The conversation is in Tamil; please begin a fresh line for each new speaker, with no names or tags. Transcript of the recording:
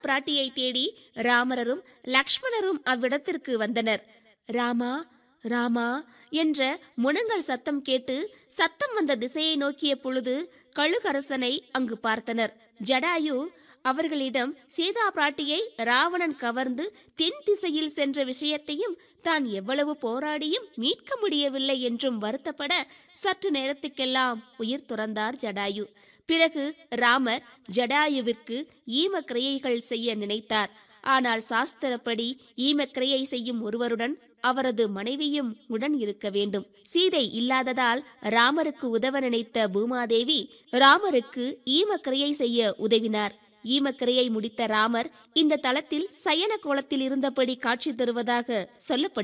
பிராட்டியை தேடி ராமரரும் லக்ஷ்மணரும் அவ்விடத்திற்கு வந்தனர் ராமா ராமா என்ற முழங்கல் சத்தம் கேட்டு சத்தம் வந்த திசையை நோக்கிய பொழுது கழுகரசனை அங்கு பார்த்தனர் ஜடாயு அவர்களிடம் சீதா பிராட்டியை ராவணன் கவர்ந்து தென் திசையில் சென்ற விஷயத்தையும் தான் எவ்வளவு போராடியும் மீட்க முடியவில்லை என்றும் வருத்தப்பட சற்று நேரத்துக்கெல்லாம் உயிர் துறந்தார் ஜடாயு பிறகு ராமர் ஜடாயுவிற்கு ஈம கிரியைகள் செய்ய நினைத்தார் ஆனால் சாஸ்திரப்படி ஈமக்கிரையை செய்யும் ஒருவருடன் அவரது மனைவியும் உடன் இருக்க வேண்டும் சீதை இல்லாததால் ராமருக்கு உதவ நினைத்த பூமாதேவி ராமருக்கு ஈமக்கிரையை செய்ய உதவினார் ஈமக்கிரையை முடித்த ராமர் இந்த தளத்தில் சயன கோலத்தில் இருந்தபடி காட்சி தருவதாக சொல்லப்படுகிறது